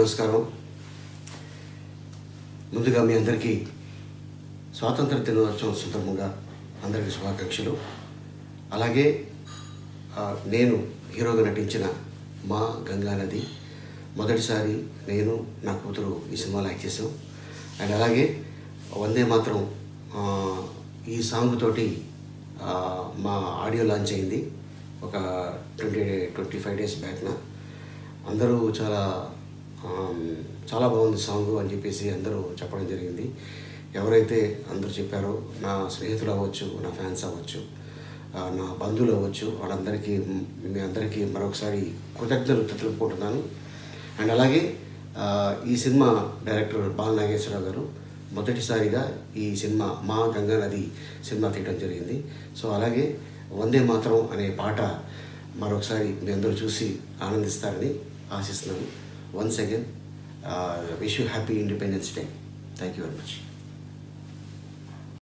నమస్కారం ముందుగా మీ అందరికీ స్వాతంత్ర దినోత్సవం సందర్భంగా అందరికీ శుభాకాంక్షలు అలాగే ఆ, నేను హీరోగా నటించిన మా గంగా నది మొదటిసారి నేను నా కూతురు ఈ సినిమాలో యాక్ట్ చేసాం అండ్ అలాగే వందే మాత్రం ఆ, ఈ సాంగ్ తోటి ఆ, మా ఆడియో లాంచ్ అయింది ఒక ట్వంటీ ట్వంటీ ఫైవ్ డేస్ బ్యాక్న అందరూ చాలా ఆమ్, చాలా బాగుంది సాంగ్ అని చెప్పేసి అందరూ చెప్పడం జరిగింది ఎవరైతే అందరూ చెప్పారో నా స్నేహితులు అవ్వచ్చు నా ఫ్యాన్స్ అవ్వచ్చు ఆ, నా బంధువులు అవ్వచ్చు వాళ్ళందరికీ మ్, మీ అందరికీ మరొకసారి కృతజ్ఞతలు తెలుపుకుంటున్నాను అండ్ అలాగే ఆ, ఈ సినిమా డైరెక్టర్ బాల నాగేశ్వరరావు గారు మొదటిసారిగా ఈ సినిమా మా గంగా నది సినిమా తీయడం జరిగింది సో అలాగే వందే మాత్రం అనే పాట మరొకసారి మీ అందరూ చూసి ఆనందిస్తారని ఆశిస్తున్నాను once again wish you happy Independence Day thank you very much